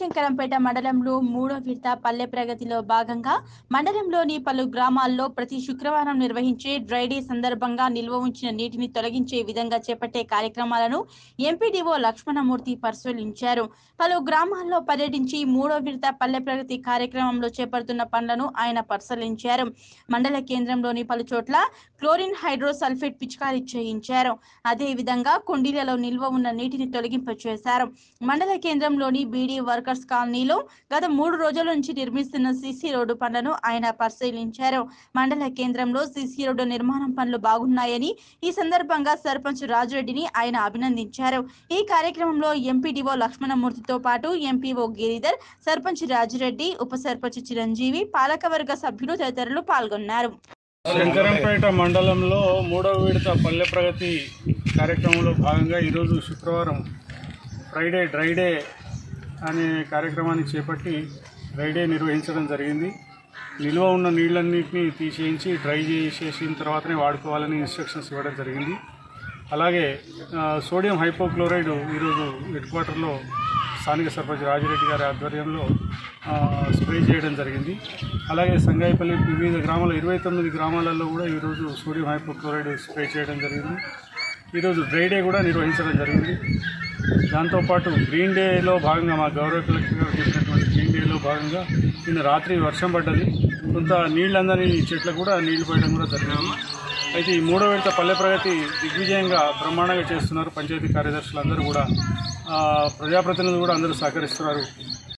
శివశంకరంపేట మండలంలో మూడో విడత పల్లె ప్రగతిలో భాగంగా మండలంలోని పలు గ్రామాల్లో ప్రతి శుక్రవారం నిర్వహించే డ్రై డే సందర్భంగా నిల్వ ఉంచిన నీటిని తొలగించే విధంగా చేపట్టే కార్యక్రమాలను ఎంపీడీఓ లక్ష్మణమూర్తి పరిశీలించారు పలు గ్రామాల్లో పర్యటించి మూడో విడత పల్లె ప్రగతి కార్యక్రమంలో చేపడుతున్న పనులను ఆయన పరిశీలించారు మండల కేంద్రంలోని పలు చోట్ల క్లోరిన్ హైడ్రోసల్ఫేట్ పిచికారీ చేయించారు అదేవిధంగా కుండీలలో నిల్వ ఉన్న నీటిని తొలగింప చేశారు మండల కేంద్రంలోని బీడీ వర్కర్స్ కాలనీలో గత మూడు రోజుల నుంచి నిర్మిస్తున్న సీసీ రోడ్డు పనులను ఆయన పరిశీలించారు మండల కేంద్రంలో సీసీ రోడ్డు నిర్మాణం పనులు బాగున్నాయని ఈ సందర్భంగా సర్పంచ్ రాజురెడ్డిని ఆయన అభినందించారు ఈ కార్యక్రమంలో ఎంపీడీఓ లక్ష్మణమూర్తితో పాటు ఎంపీఓ గిరిధర్ సర్పంచ్ రాజురెడ్డి ఉప సర్పంచ్ చిరంజీవి పాలకవర్గ సభ్యులు తదితరులు పాల్గొన్నారు శంకరంపేట మండలంలో మూడవ విడత పల్లె ప్రగతి కార్యక్రమంలో భాగంగా ఈరోజు శుక్రవారం ఫ్రైడే డ్రై డే అనే కార్యక్రమాన్ని చేపట్టి డ్రై డే నిర్వహించడం జరిగింది నిల్వ ఉన్న నీళ్ళన్నింటినీ తీసేయించి డ్రై చేసేసిన తర్వాతనే వాడుకోవాలని ఇన్స్ట్రక్షన్స్ ఇవ్వడం జరిగింది అలాగే ఆ, సోడియం హైపోక్లోరైడ్ ఈరోజు హెడ్ క్వార్టర్లో స్థానిక సర్పంచ్ రాజిరెడ్డి గారి ఆధ్వర్యంలో ఆ, స్ప్రే చేయడం జరిగింది అలాగే సంగాయిపల్లి వివిధ గ్రామాల ఇరవై తొమ్మిది గ్రామాలలో కూడా ఈరోజు సోడియం హైపోక్లోరైడ్ స్ప్రే చేయడం జరిగింది ఈరోజు డ్రై డే కూడా నిర్వహించడం జరిగింది దాంతోపాటు గ్రీన్ డేలో భాగంగా మా గౌరవ కలెక్టర్ గారు చెప్పినటువంటి గ్రీన్ డేలో భాగంగా నిన్న రాత్రి వర్షం పడ్డది కొంత నీళ్ళందరి చెట్లకు కూడా నీళ్లు పోయడం కూడా జరిగింది అయితే ఈ మూడో విడత పల్లె ప్రగతి దిగ్విజయంగా బ్రహ్మాండంగా చేస్తున్నారు పంచాయతీ కార్యదర్శులు అందరూ కూడా ఆ, ప్రజాప్రతినిధులు కూడా అందరూ సహకరిస్తున్నారు